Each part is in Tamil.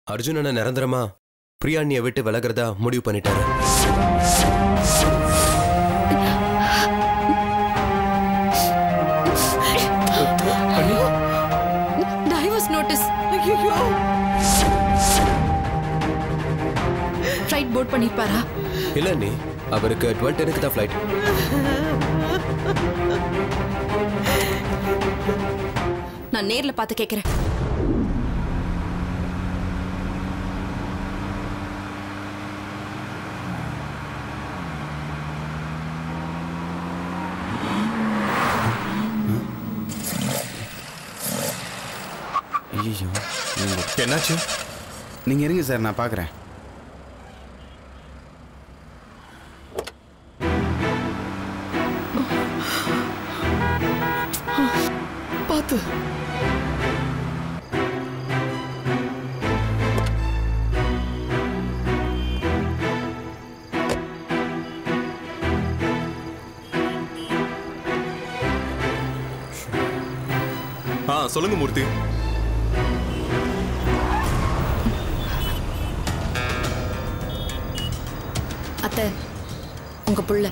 அர்ஜுனனை நிரந்தரமா பிரியாணியை விட்டு விலகிறதா முடிவு பண்ணிட்டாரு டைவர்ஸ் நோட்டீஸ் ஐயோ ஃப்ளைட் போர்ட் பண்ணிருப்பாரா இல்ல நீ அவருக்கு டுவெல் டெனுக்கு தான் ஃப்ளைட் நான் நேர்ல பார்த்து கேட்கறேன் ஐயோ என்னாச்சு நீங்கள் இருங்க சார் நான் பார்க்குறேன் பார்த்து ஆ சொல்லுங்க மூர்த்தி அத்தை உங்க புள்ள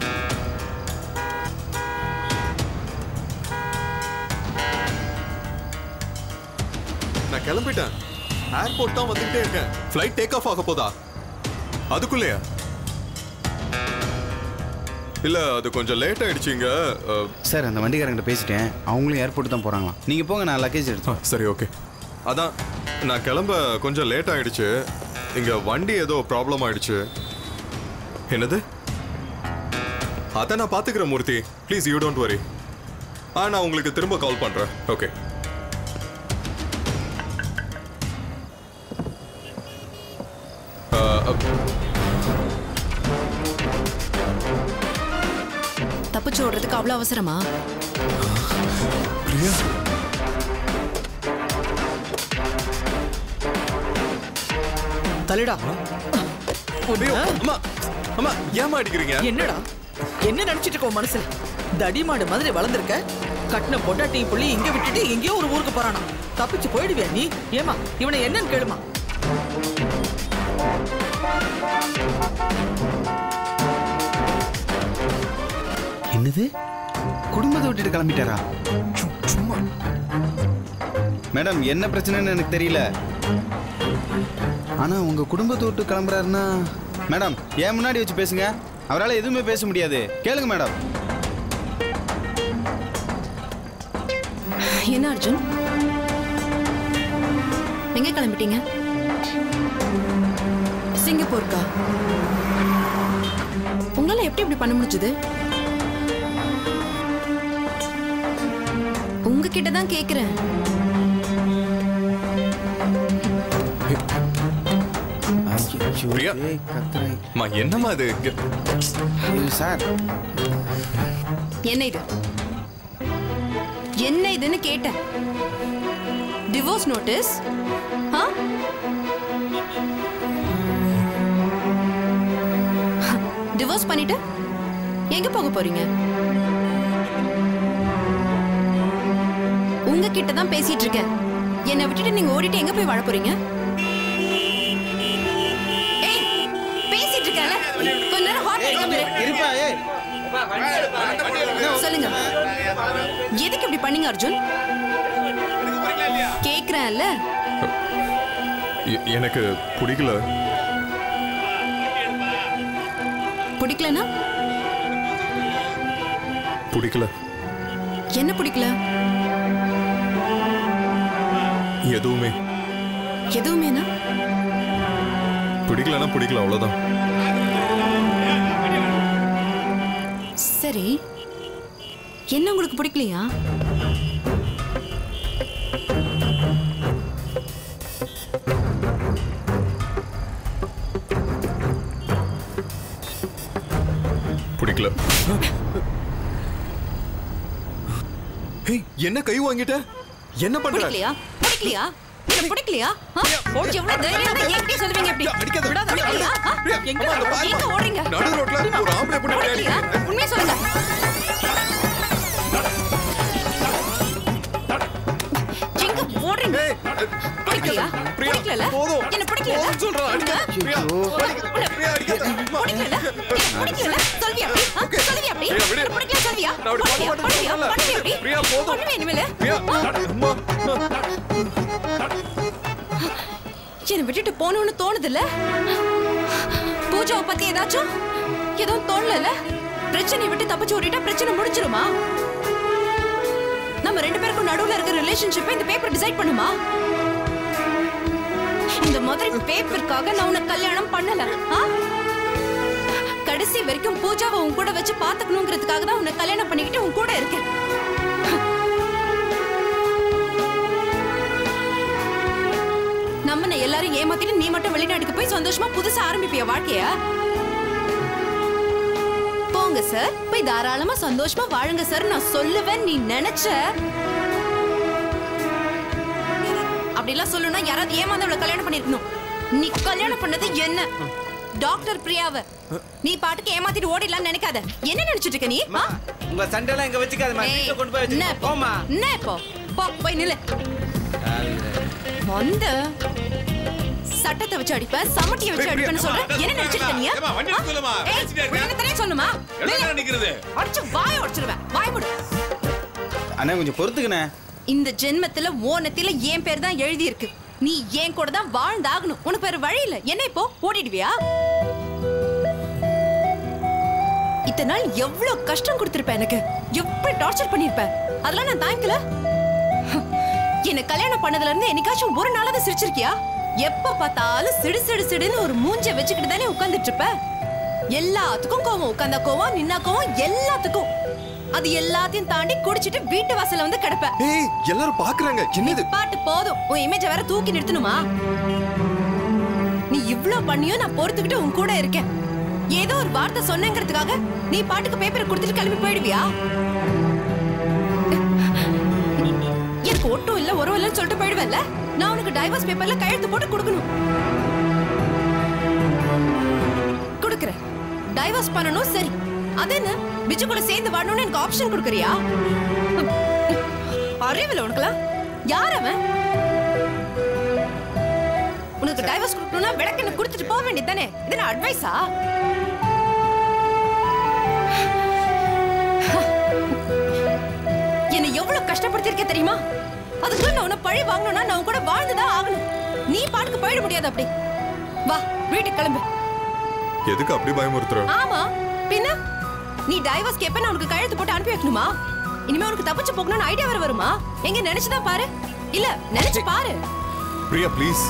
நான் கிளம்பிட்டேன் ஏர்போர்ட் தான் வந்துகிட்டே இருக்கேன் ஃப்ளைட் டேக் ஆஃப் ஆக போதா அதுக்குள்ளேயா இல்ல அது கொஞ்சம் லேட் ஆயிடுச்சுங்க அஹ், சார் அந்த வண்டிக்காரங்கிட்ட பேசிட்டேன் அவங்களும் ஏர்போர்ட் தான் போகிறாங்களாம் நீங்கள் போங்க நான் லக்கேஜ் எடுத்து ஆ, சரி ஓகே அதான் நான் கிளம்ப கொஞ்சம் லேட் ஆயிடுச்சு இங்க வண்டி ஏதோ ப்ராப்ளம் ஆயிடுச்சு என்னது அதை நான் பாத்துக்கிறேன் மூர்த்தி ப்ளீஸ் யூ டோன்ட் வரி ஆ நான் உங்களுக்கு திரும்ப கால் பண்றேன் ஓகே தப்பிச்சு ஓடுறதுக்கு அவ்வளவு அவசரமா பிரியா தள்ளிடா அம்மா அம்மா ஏமா அடிக்கிறீங்க என்னடா என்ன நினைச்சிட்டு இருக்க உன் மனசுல தடிமாடு மாதிரி வளர்ந்துருக்க கட்டின பொண்டாட்டி புள்ளி இங்க விட்டுட்டு எங்கேயோ ஒரு ஊருக்கு போறானா தப்பிச்சு போயிடுவியா நீ ஏமா இவனை என்னன்னு கேளுமா என்னது குடும்பத்தை விட்டுட்டு கிளம்பிட்டாரா சும்மா மேடம் என்ன பிரச்சனைன்னு எனக்கு தெரியல ஆனா உங்க குடும்பத்தை விட்டு கிளம்புறாருன்னா மேடம் ஏன் முன்னாடி வச்சு பேசுங்க அவரால் எதுவுமே பேச முடியாது கேளுங்க மேடம் என்ன அர்ஜுன் எங்க கிளம்பிட்டீங்க சிங்கப்பூருக்கா உங்களால எப்படி இப்படி பண்ண முடிஞ்சது உங்ககிட்ட தான் கேக்குறேன் ஐயோ, பிரியா. ஏய், கத்துறாய். அம்மா என்னம்மா இது இங்க- ஐயோ, சார் என்ன இது என்ன இதுன்னு கேட்டேன் டிவோர்ஸ் நோட்டீஸ் ஆ டிவோர்ஸ் பண்ணிட்டு எங்க போக போறீங்க உங்ககிட்ட தான் பேசிட்டு இருக்கேன் என்னை விட்டுட்டு நீங்க ஓடிட்டு எங்க போய் வாழ போறீங்க ஏய் பேசிட்டு இருக்கேன்ல கொஞ்ச நேரம் ஹாட் இருப்பா ஏய் சொல்லுங்க எதுக்கு இப்படி பண்ணீங்க அர்ஜுன் கேக்குறேன்ல எ- எனக்கு பிடிக்கல பிடிக்கலனா பிடிக்கல என்ன பிடிக்கல எதுவுமே எதுவுமேனா பிடிக்கலன்னா பிடிக்கல அவ்வளவுதான் சரி என்ன உங்களுக்கு பிடிக்கலையா பிடிக்கல ஏய், என்ன கை வாங்கிட்ட என்ன பண்ற பிடிக்கலையா பிடிக்கலையா இல்ல பிடிக்கலையா ஆ? எவ்வளவு தைரியம் இருந்தா என்கிட்டயே சொல்லுவீங்க எப்படி அடிக்காத. விடாத, பிடிக்கலையா ஆ? பிரியா, எங்க அம்மா, அங்க பாரும்மா. எங்க ஓடுறீங்க நடு ரோட்ல ஒரு ஆம்பளை பொண்ணு பிடிக்கலையா அடிக்கிறீங்க. உண்மையா சொல்லுங்க எங்க ஓடுறீங்க ஏய், பிடிக்கலையா பிரியா பிடிக்கல போதும். என்ன பிடிக்கல போதும் சொல்றேன், அடிக்காத. பிரியா, பிரியா, அடிக்காத. அம்மா. பிடிக்கல பிடிக்கல சொல்வியா அப்படி ஆ? சொல்வியா அப்படி பிரியா, விடு. என்ன பிடிக்கல சொல்வியா நான் அப்படி பண்ண பண்ணுவியா? மாட்டேன்னு பண்ணுவியா? சொன்னேன்ல. பண்ணுவியா அப்படி? பிரியா, போதும். பண்ணுவியா இனிமேலு? பிரியா, அம்மா. என்னை விட்டுட்டு போகணும்னு தோணுதுல்ல பூஜாவை பத்தி ஏதாச்சும் எதுவும் தோணல பிரச்சனை விட்டு தப்பிச்சு ஓடிட்டா பிரச்சனை முடிஞ்சிருமா நம்ம ரெண்டு பேருக்கும் நடுவுல இருக்கிற ரிலேஷன்ஷிப்பை இந்த பேப்பர் டிசைட் பண்ணுமா இந்த மாதிரி பேப்பருக்காக நான் உன்னை கல்யாணம் பண்ணல ஆ? கடைசி வரைக்கும் பூஜாவை உன் கூட வச்சு பாத்துக்கணுங்கிறதுக்காக தான் உன்னை கல்யாணம் பண்ணிக்கிட்டு உன் கூட இருக்கேன் நம்மன எல்லாரும் ஏமாத்திட்டு நீ மட்டும் வெளிநாட்டுக்கு போய் சந்தோஷமா புதுசா ஆரம்பிப்பிய வாழ்க்கைய போங்க சார் போய் தாராளமா சந்தோஷமா வாழுங்க சார் நான் சொல்லுவேன் நீ நினைச்ச அப்படிலாம் சொல்லணும்னா யாராவது ஏமாந்தவள கல்யாணம் பண்ணிருக்கணும் நீ கல்யாணம் பண்ணது என்ன டாக்டர் பிரியாவ நீ பாட்டுக்கு ஏமாத்திட்டு ஓடிடலாம்னு நினைக்காத என்ன நினைச்சிட்டு இருக்க நீ ஆ? உங்க சண்டைலாம் இங்க வச்சுக்காதமா ஏய், வீட்டுல கொண்டு போய் என்ன வச்சு இப்போ? போமா என்ன இப்போ போ போய் நில்லு வந்து சட்டத்தை வச்சு அடிப்ப சமட்டியை வச்சு அடிப்பேன்னு சொல்ற என்ன நினைச்சிருக்க நீ ஏம்மா, வண்டி எடுத்து சொல்லும்மா. ஏய், பேசிட்டே இருக்க. உன்னை தானே சொல்லுமா எல்லாம் நிக்கிறது அடிச்சு வாய உடைச்சிருவேன் வாய் முடு அண்ணே கொஞ்சம் பொறுத்துக்கண்ணே இந்த ஜென்மத்துல ஓனத்தில என் பேர் தான் எழுதி இருக்கு நீ என் கூட தான் வாழ்ந்தாகணும் உனக்கு வேற வழி இல்ல என்ன இப்போ ஓடிடுவியா இத்தனை நாள் எவ்வளவு கஷ்டம் கொடுத்திருப்ப எனக்கு எப்படி டார்ச்சர் பண்ணிருப்ப அதெல்லாம் நான் தாங்கிக்கல என்ன கல்யாணம் பண்ணதுல இருந்து என்னைக்காச்சும் ஒரு நாளாவது சிரிச்சிருக்கியா எப்ப பார்த்தாலும் சிடு சிடு சிடுன்னு ஒரு மூஞ்ச வச்சுக்கிட்டு தானே உட்கார்ந்துட்டு இருப்ப எல்லாத்துக்கும் கோவம் உட்கார்ந்தா கோவம் நின்னா கோவம் எல்லாத்துக்கும் அது எல்லாத்தையும் தாண்டி குடிச்சிட்டு வீட்டு வாசல்ல வந்து கிடப்ப ஏய் எல்லாரும் பாக்குறாங்க என்னது பாட்டு போதும் உன் இமேஜ வேற தூக்கி நிறுத்தணுமா நீ இவ்ளோ பண்ணியும் நான் பொறுத்துக்கிட்டு உன் கூட இருக்கேன் ஏதோ ஒரு வார்த்தை சொன்னேங்கிறதுக்காக நீ பாட்டுக்கு பேப்பரை கொடுத்துட்டு கிளம்பி போயிடுவியா எனக்கு ஒட்டும் இல்ல உறவு இல்லைன்னு சொல்லிட்டு போயிடுவேன்ல நான் உனக்கு டைவர்ஸ் பேப்பர்ல கையெழுத்து போட்டு கொடுக்கணும் கொடுக்குறேன் டைவர்ஸ் பண்ணணும் சரி அது என்ன பிஜு கூட சேர்ந்து வாழணும்னு எனக்கு ஆப்ஷன் கொடுக்குறியா அறிவில்ல உனக்குலாம் யார் அவன் உனக்கு டைவர்ஸ் கொடுக்கணும்னா விளக்கெண்ண கொடுத்துட்டு போக வேண்டியது தானே இது நான் அட்வைஸா என்னை எவ்வளவு கஷ்டப்படுத்திருக்க தெரியுமா அதுக்கு நான் உன்னை பழி வாங்கணும்னா நான் உன் கூட வாழ்ந்துதான் ஆகணும் நீ பாட்டுக்கு போயிட முடியாது அப்படி வா வீட்டுக்கு கிளம்பு எதுக்கு அப்படி பயமுறுத்துற ஆமா பின்ன நீ டைவர்ஸ் கேப்ப நான் உனக்கு கழுத்து போட்டு அனுப்பி வைக்கணுமா இனிமே உனக்கு தப்பிச்சு போகணும்னு ஐடியா வர வருமா எங்க நினைச்சுதான் பாரு இல்ல நினைச்சு பாரு பிரியா ப்ளீஸ்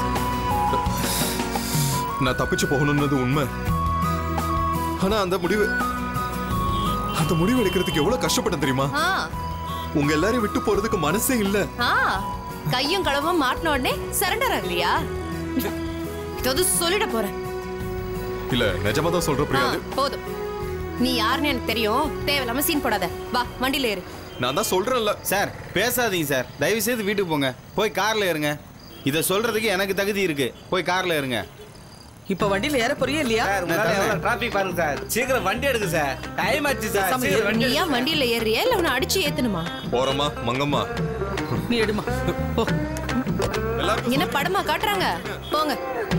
நான் தப்பிச்சு போகணும்னது உண்மை ஆனா அந்த முடிவு அந்த முடிவு எடுக்கிறதுக்கு எவ்வளவு கஷ்டப்பட்டேன் தெரியுமா ஆ உங்க எல்லாரையும் விட்டு போறதுக்கு மனசே இல்ல ஆ கையும் களவும் மாட்டின உடனே சரண்டர் ஆகலையா ஏதாவது சொல்லிட போறேன் இல்ல நிஜமா தான் சொல்ற ஆ, பிரியா அது போதும் நீ யாருன்னு எனக்கு தெரியும் தேவையில்லாம சீன் போடாத வா வண்டியில ஏறு நான் தான் சொல்றேன்ல சார் பேசாதீங்க சார் தயவு செய்து வீட்டுக்கு போங்க போய் கார்ல ஏறுங்க இதை சொல்றதுக்கு எனக்கு தகுதி இருக்கு போய் கார்ல ஏறுங்க இப்ப வண்டியில ஏற போறியா இல்லையா சார் முன்னாடி எவ்வளவு டிராபிக் பாருங்க சார் சீக்கிரம் வண்டி எடுங்க சார் டைம் ஆச்சு சார் சாமி, சீக்கிரம் வண்டி நீ ஏன் வண்டியில ஏறியா இல்ல உன்னை அடிச்சு ஏத்தணுமா போறோமா மங்கம்மா நீ எடுமா போ எல்லாருக்கும் என்ன படமா காட்டுறாங்க போங்க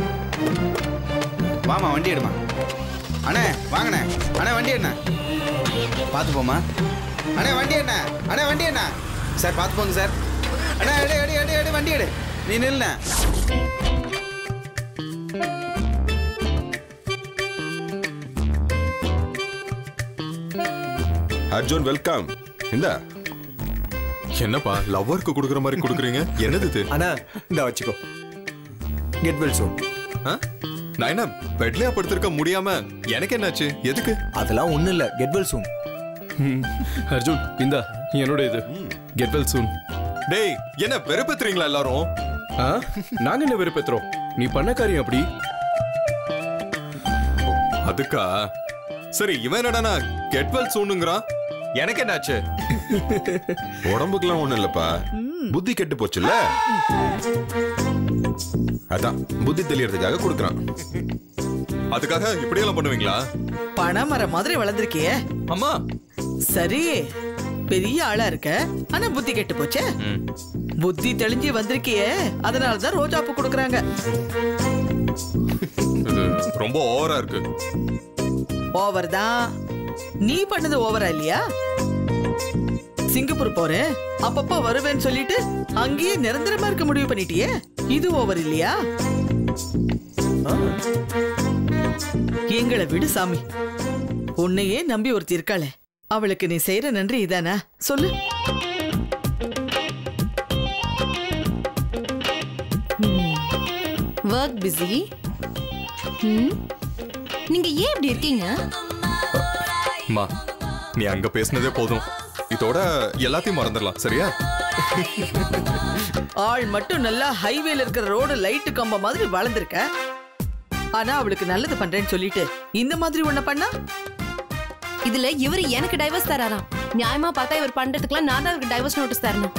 வாமா வண்டி எடுமா அண்ணே வாங்கண்ணே அண்ணே வண்டி என்ன பார்த்து போமா அண்ணே வண்டி என்ன அண்ணே வண்டி என்ன சார் பார்த்து போங்க சார் அண்ணே எடு எடு எடு எடு வண்டி எடு நீ நில்லுண்ணே அர்ஜுன் வெல்கம் இந்த என்னப்பா லவ்வருக்கு கொடுக்குற மாதிரி கொடுக்குறீங்க என்னது இது அண்ணா இந்த வச்சுக்கோ கெட் வெல் சூன் ஆ? நான் என்ன பெட்லயா படுத்திருக்க முடியாம எனக்கு என்னாச்சு எதுக்கு அதெல்லாம் ஒண்ணும் இல்ல கெட் வெல் சூன் அர்ஜுன் இந்தா என்னோட இது கெட் வெல் சூன் டேய் என்ன வெறுப்பேத்துறீங்களா எல்லாரும் ஆ நாங்க என்ன வெறுப்பேத்துறோம் நீ பண்ண காரியம் அப்படி அதுக்கா சரி இவன் என்னடானா கெட்வெல் சூனுங்கிறான் எனக்கு என்னாச்சு உடம்புக்குலாம் ஒண்ணும் இல்லப்பா புத்தி கெட்டு போச்சுல்ல அதான் புத்தி தெளியறதுக்காக கொடுக்குறான் அதுக்காக இப்படியெல்லாம் பண்ணுவீங்களா பனைமரம் மாதிரி வளர்ந்துருக்கியே அம்மா சரி பெரிய ஆளா இருக்க ஆனா புத்தி கெட்டு போச்சே புத்தி தெளிஞ்சு வந்திருக்கியே அதனாலதான் ரோஜாப்பூ கொடுக்கறாங்க இது ரொம்ப ஓவரா இருக்கு ஓவர் தான் நீ பண்ணது ஓவரா இல்லையா சிங்கப்பூர் போறேன் அப்பப்ப வருவேன்னு சொல்லிட்டு அங்கேயே நிரந்தரமா இருக்க முடிவு பண்ணிட்டியே இது ஓவர் இல்லையா எங்களை விடு சாமி உன்னையே நம்பி ஒருத்தி இருக்காளே அவளுக்கு நீ செய்யற நன்றி இதானா சொல்லு ஒர்க் பிஸி நீங்க ஏன் இப்படி இருக்கீங்க அம்மா நீ அங்க பேசுனதே போதும் இதோட எல்லாத்தையும் மறந்துடலாம் சரியா ஆள் மட்டும் நல்லா ஹைவேல இருக்கிற ரோடு லைட்டு கம்பம் மாதிரி வளர்ந்துருக்க ஆனா அவளுக்கு நல்லது பண்றேன்னு சொல்லிட்டு இந்த மாதிரி ஒண்ண பண்ணா இதுல இவர் எனக்கு டைவர்ஸ் தராராம் நியாயமா பார்த்தா இவர் பண்றதுக்குலாம் நான் தான் இவருக்கு டைவர்ஸ் நோட்டீஸ் தரணும்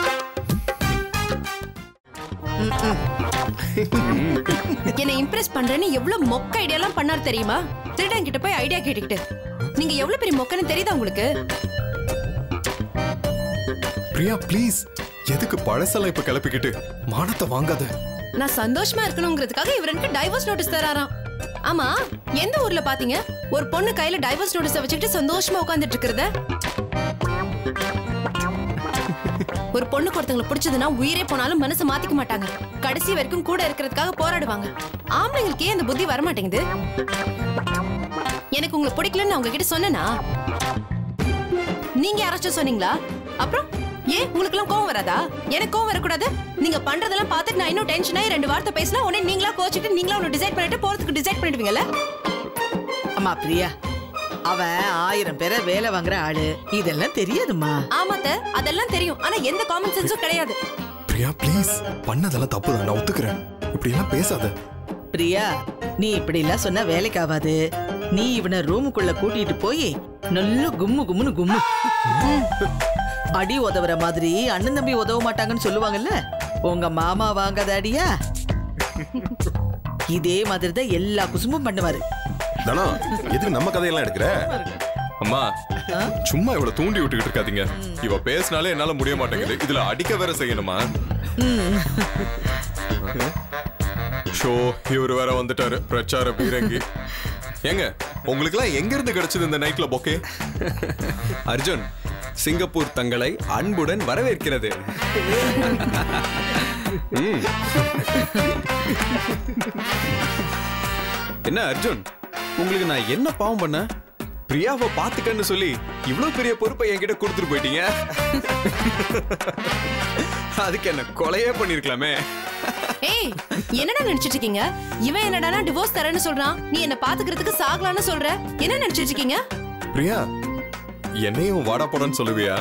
என்னை இம்ப்ரெஸ் பண்றேன்னு எவ்வளவு மொக்க ஐடியாலாம் பண்ணார் தெரியுமா திருடன் கிட்ட போய் ஐடியா கேட்டுக்கிட்டு நீங்க எவ்வளவு பெரிய மொக்கன்னு தெரியுதா உங்களுக்கு பிரியா ப்ளீஸ் எதுக்கு பழசெல்லாம் இப்ப கிளப்பிக்கிட்டு மானத்தை வாங்காத நான் சந்தோஷமா இருக்கணுங்கிறதுக்காக இவர் எனக்கு டைவர்ஸ் நோட்டீஸ் தராராம் ஆமா எந்த ஊர்ல பாத்தீங்க ஒரு பொண்ணு கையில டைவர்ஸ் நோட்டீஸ் வச்சுக்கிட்டு சந்தோஷமா உட்கார்ந்துட்டு இருக்கிறத ஒரு பொண்ணுக்கு ஒருத்தங்களை பிடிச்சதுன்னா உயிரே போனாலும் மனசை மாத்திக்க மாட்டாங்க கடைசி வரைக்கும் கூட இருக்கிறதுக்காக போராடுவாங்க ஆம்பளைங்களுக்கு ஏன் அந்த புத்தி வர மாட்டேங்குது எனக்கு உங்களை பிடிக்கலன்னு நான் உங்ககிட்ட சொன்னேனா நீங்க யாராச்சும் சொன்னீங்களா அப்புறம் ஏன் உங்களுக்கு எல்லாம் கோவம் வராதா எனக்கு கோவம் வரக்கூடாது நீங்க பண்றதெல்லாம் பார்த்துட்டு நான் இன்னும் டென்ஷன் ஆகி ரெண்டு வார்த்தை பேசினா உடனே நீங்களா கோச்சிட்டு நீங்களா ஒன்று டிசைட் பண்ணிட்டு போறதுக்கு டிசைட் பண்ணிடுவீங்கல்ல அம்மா பிரியா அவன் ஆயிரம் பேரை வேலை வாங்குற ஆளு இதெல்லாம் தெரியாதுமா ஆமாத்த அதெல்லாம் தெரியும் ஆனா எந்த காமன் சென்ஸும் கிடையாது பிரியா ப்ளீஸ் பண்ணதெல்லாம் தப்பு தான் நான் ஒத்துக்கிறேன் இப்படி எல்லாம் பேசாத பிரியா நீ இப்படி எல்லாம் சொன்னா வேலைக்கு ஆகாது நீ இவனை ரூமுக்குள்ள கூட்டிட்டு போய் நல்ல கும்மு கும்முன்னு கும்மு அடி உதவுற மாதிரி அண்ணன் தம்பி உதவ மாட்டாங்கன்னு சொல்லுவாங்கல்ல உங்க மாமா வாங்காத அடியா இதே மாதிரி தான் எல்லா குசுமும் பண்ணுவாரு தானோ எதுக்கு நம்ம கதையெல்லாம் எடுக்கிற அம்மா சும்மா இவள தூண்டி விட்டுக்கிட்டு இருக்காதீங்க இவ பேசினாலே என்னால முடிய மாட்டேங்குது இதுல அடிக்க வேற செய்யணுமா ஷோ இவரு வேற வந்துட்டாரு பிரச்சார பீரங்கி ஏங்க உங்களுக்குலாம் எங்க இருந்து கிடைச்சது இந்த நைட்ல பொக்கே அர்ஜுன் சிங்கப்பூர் தங்களை அன்புடன் வரவேற்கிறது ம். என்ன அர்ஜுன் உங்களுக்கு நான் என்ன பாவம் பண்ண பிரியாவை பாத்துக்கன்னு சொல்லி இவ்வளவு பெரிய பொறுப்பை என்கிட்ட கொடுத்துட்டு போயிட்டீங்க அதுக்கு என்ன கொலையே பண்ணிருக்கலாமே ஏய் என்னடா நினைச்சிட்டு இருக்கீங்க இவன் என்னடானா டிவோர்ஸ் தரேன்னு சொல்றான் நீ என்ன பாத்துக்கிறதுக்கு சாகலான்னு சொல்ற என்ன நினைச்சிட்டு இருக்கீங்க பிரியா என்னையும் வாடா போடான்னு சொல்லுவியா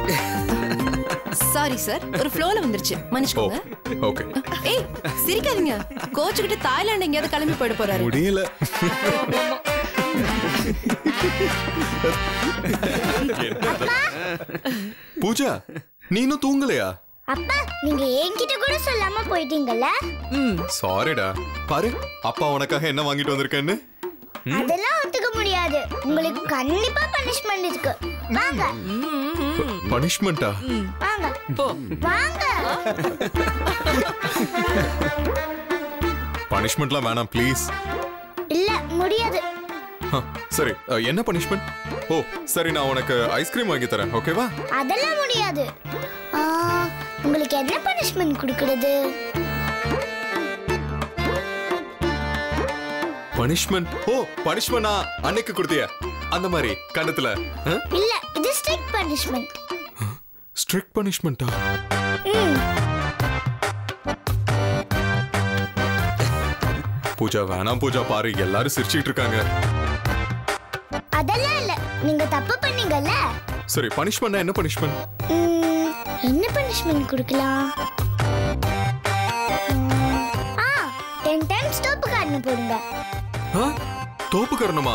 சாரி சார் ஒரு ஃப்ளோல வந்துருச்சு ஓ மன்னிச்சுக்கோங்க ஓகே ஏய் சிரிக்காதீங்க கோச்சுக்கிட்டு தாய்லாந்து எங்கேயாவது கிளம்பி போயிட போறாரு முடியல பூஜா நீ இன்னும் தூங்கலையா அப்பா நீங்க என்கிட்ட கூட சொல்லாம போயிட்டீங்கல்ல சாரிடா பாரு அப்பா உனக்காக என்ன வாங்கிட்டு வந்திருக்கேன்னு அதெல்லாம் ஒத்துக்க முடியாது உங்களுக்கு கண்டிப்பா பனிஷ்மெண்ட் இருக்கு வாங்க பனிஷ்மெண்டா வாங்க போ வாங்க பனிஷ்மெண்ட்லாம் வேணாம் ப்ளீஸ் இல்ல முடியாது சரி அஹ், என்ன பனிஷ்மெண்ட் ஓ சரி நான் உனக்கு ஐஸ்கிரீம் வாங்கி தரேன் ஓகேவா அதெல்லாம் முடியாது ஆ, உங்களுக்கு என்ன பனிஷ்மெண்ட் கொடுக்கறது பனிஷ்மெண்ட் ஓ பனிஷ்மெண்டா அன்னைக்கு கொடுத்திய அந்த மாதிரி கண்டத்துல இல்ல இது ஸ்ட்ரிக்ட் பனிஷ்மெண்ட் ஸ்ட்ரிக்ட் பனிஷ்மெண்டா பூஜா வேணாம் பூஜா பாரு எல்லாரும் சிரிச்சிட்டு இருக்காங்க அதெல்லாம் இல்ல நீங்க தப்பு பண்ணீங்கல்ல சரி பனிஷ்மெண்ட்னா என்ன பனிஷ்மெண்ட் ம், என்ன பனிஷ்மெண்ட் கொடுக்கலாம் ம், ஆ டென் டைம்ஸ் ஸ்டாப் கார்டு போடுங்க தோப்பு கரணுமா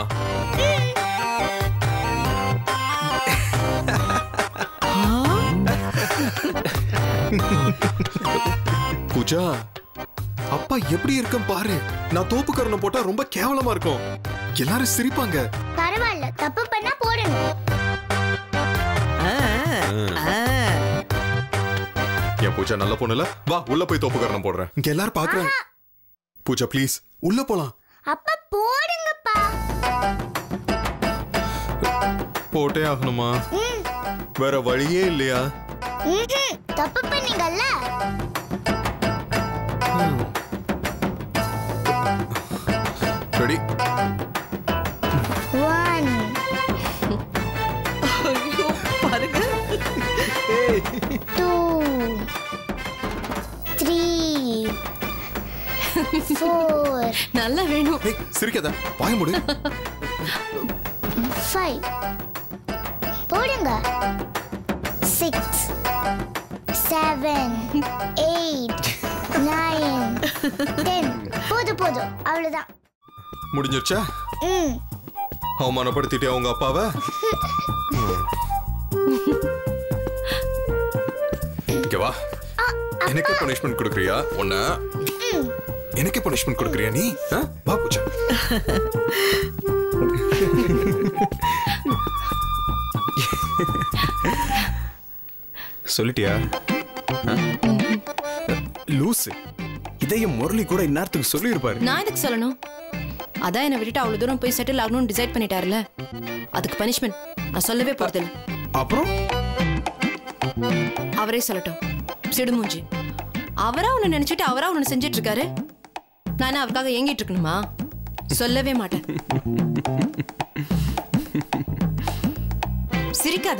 பூஜா அப்பா எப்படி இருக்கும் பாரு நான் தோப்பு கரணம் போட்டா ரொம்ப கேவலமா இருக்கும் எல்லாரும் சிரிப்பாங்க பரவாயில்ல தப்பு பண்ணா போடணும் ஆ, ஆ. என் பூஜா நல்ல பொண்ணுல வா உள்ள போய் தோப்பு கரணம் போடுறேன் இங்க எல்லாரும் பாக்குறாங்க பூஜா ப்ளீஸ் உள்ள போலாம் அப்பா போடுங்கப்பா போட்டே ஆகணுமா வேற வழியே இல்லையா ம்ஹும். தப்பு பண்ணீங்கல்ல ரெடி ஒன் ஐயோ பாருங்க டூ த்ரீ ஃபோர் நல்லா வேணும் ஏய் சிரிக்காத வாய முடி ஃபைவ் போடுங்க six seven eight nine ten போதும் போதும் அவ்வளோதான் முடிஞ்சிருச்சா ம் அவமானப்படுத்திட்டே அவங்க அப்பாவை இங்க வா எனக்கே பனிஷ்மெண்ட் கொடுக்குறியா உன்ன எனக்கே பனிஷ்மெண்ட் கொடுக்குறியா நீ ஆ? வா பூஜா சொல்லிட்டியா ஆ? லூசு இதையும் முரளி கூட இந்நேரத்துக்கு சொல்லியிருப்பாரு நான் எதுக்கு சொல்லணும் அதான் என்னை விட்டுட்டு அவ்வளவு தூரம் போய் செட்டில் ஆகணும்னு டிசைட் பண்ணிட்டாருல அதுக்கு பனிஷ்மெண்ட் நான் சொல்லவே போறதில்ல அப்புறம் அவரே சொல்லட்டும் சிடுமூஞ்சி அவரா உன்னை நினைச்சிட்டு அவரா உன்னை செஞ்சிட்டு இருக்காரு நானே அவருக்காக ஏங்கிட்டு இருக்கணுமா சொல்லவே மாட்டேன் சிரிக்காத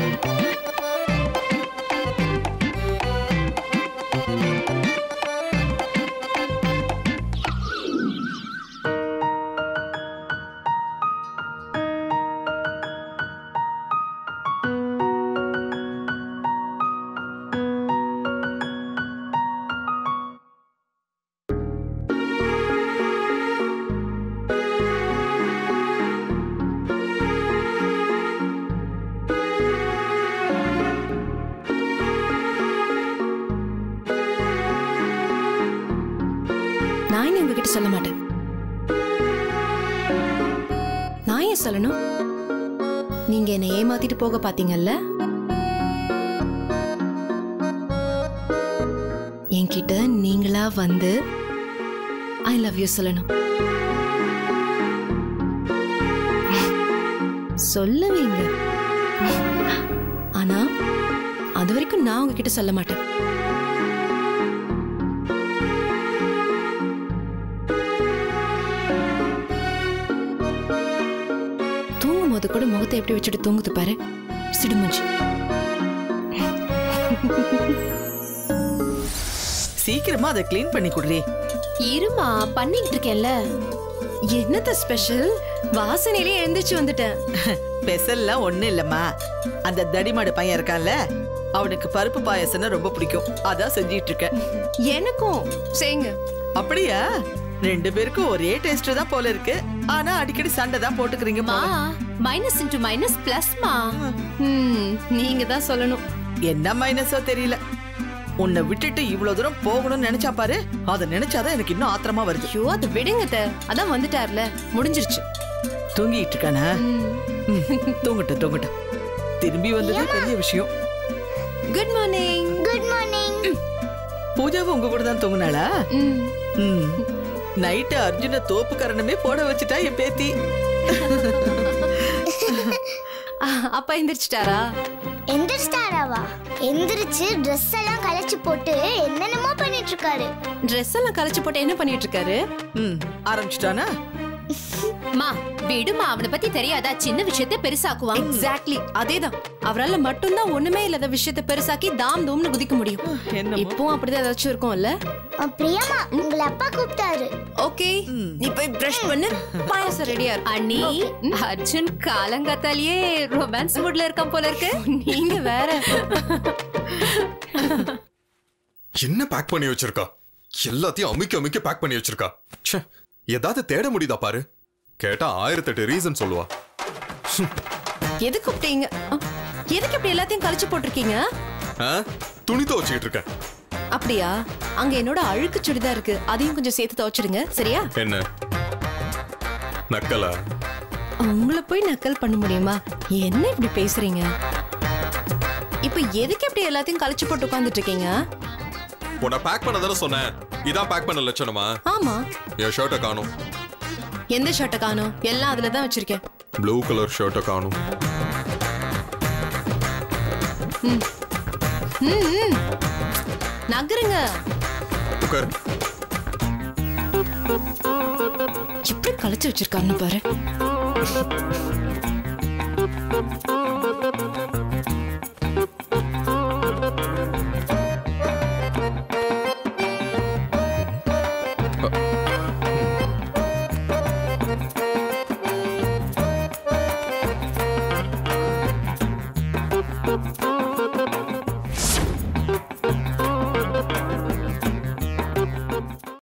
நான் இனி உங்ககிட்ட சொல்ல மாட்டேன் நான் ஏன் சொல்லணும் நீங்க என்னை ஏமாத்திட்டு போக பாத்தீங்கல்ல என்கிட்ட நீங்களா வந்து ஐ லவ் யூ சொல்லணும் சொல்லுவீங்க ஆனா அது வரைக்கும் நான் உங்ககிட்ட சொல்ல மாட்டேன் தூங்கும் போது கூட முகத்தை எப்படி வச்சுட்டு தூங்குது பாரு சிடுமூஞ்சி சீக்கிரமா அதை க்ளீன் பண்ணி குடுறி இருமா பண்ணிக்கிட்டு இருக்கேன்ல என்னத்த ஸ்பெஷல் வாசனையிலே எழுந்திருச்சு வந்துட்டேன் ஸ்பெஷல்லாம் ஒண்ணு இல்லம்மா அந்த தடிமாடு பையன் இருக்கான்ல அவனுக்கு பருப்பு பாயாசம்னா ரொம்ப பிடிக்கும் அதான் செஞ்சிட்டு இருக்கேன் எனக்கும் செய்யுங்க அப்படியா ரெண்டு பேருக்கும் ஒரே டேஸ்ட் தான் போல இருக்கு ஆனா அடிக்கடி சண்டை தான் போட்டுக்கிறீங்கம்மா மைனஸ் இன்டு மைனஸ் பிளஸ்மா ம் நீங்க தான் சொல்லணும் என்ன மைனஸோ தெரியல உன்னை விட்டுட்டு இவ்வளவு தூரம் போகணும்னு நினைச்சா பாரு அதை நினைச்சாதான் எனக்கு இன்னும் ஆத்திரமா வருது ஐயோ அது விடுங்க அத்தை. அதான் வந்துட்டார்ல முடிஞ்சிருச்சு தூங்கிட்டு இருக்கானா ம், தூங்கட்டும் தூங்கட்டும் திரும்பி வந்ததே பெரிய விஷயம் குட் மார்னிங் குட் மார்னிங் பூஜாவும் உங்க கூட தான் தூங்குனாளா ம் நைட்டு அர்ஜுன தோப்பு கரணமே போட வச்சுட்டா என் பேத்தி அப்பா எந்திரிச்சிட்டாரா எந்திரிச்சிட்டாராவா எந்திரிச்சு ட்ரெஸ் எல்லாம் கலைச்சு போட்டு என்னென்னமோ பண்ணிட்டு இருக்காரு ட்ரெஸ் எல்லாம் கலைச்சு போட்டு என்ன பண்ணிட்டு இருக்காரு ம் ஆரம்பிச்சிட்டானா மா விடுமா அவனை பத்தி தெரியாதா சின்ன விஷயத்தை பெருசாக்குவான் எக்ஸாக்ட்லி அதேதான் அவரால மட்டும்தான் ஒண்ணுமே இல்லாத விஷயத்தை பெருசாக்கி தாம் தூம்னு குதிக்க முடியும் என்னமோ. இப்பவும் அப்படிதான் ஏதாச்சும் இருக்கும்ல அ, பிரியமா உங்களை அப்பா கூப்பிட்டாரு ஓகே நீ போய் பிரஷ் பண்ணு பாயாசம் ரெடியா இருக்கு அண்ணி அர்ஜுன் காலங்காத்தாலேயே ரொமான்ஸ் மூட்ல இருக்கான் போல இருக்கு நீங்க வேற என்ன பேக் பண்ணி வச்சிருக்கா எல்லாத்தையும் அமுக்கி அமுக்கி பேக் பண்ணி வச்சிருக்கா ச்சே ஏதாவது தேட முடியுதா பாரு கேட்டா ஆயிரத்தெட்டு ரீசன் சொல்லுவா எதுக்கு கூப்பிட்டீங்க அ, எதுக்கு இப்படி எல்லாத்தையும் கழிச்சு போட்டிருக்கீங்க ஆ? துணி துவச்சிக்கிட்டு இருக்கேன் அப்படியா அங்க என்னோட அழுக்கு சுடிதா இருக்கு அதையும் கொஞ்சம் சேர்த்து துவைச்சிடுங்க சரியா என்ன நக்கலா உங்களை போய் நக்கல் பண்ண முடியுமா என்ன இப்படி பேசுறீங்க இப்ப எதுக்கு இப்படி எல்லாத்தையும் கழிச்சு போட்டு உட்காந்துட்டு இருக்கீங்க உன்னை பேக் பண்ண தானே சொன்னேன் இதான் பேக் பண்ண லட்சணமா ஆமா என் ஷர்ட்டை காணும் எந்த ஷர்ட்டை காணோம் எல்லாம் அதுல தான் வச்சிருக்கேன் ப்ளூ கலர் ஷர்ட்டை காணும் ம், ம். நகருங்க உட்கார் எப்படி களைச்சு வச்சிருக்காருன்னு பாரு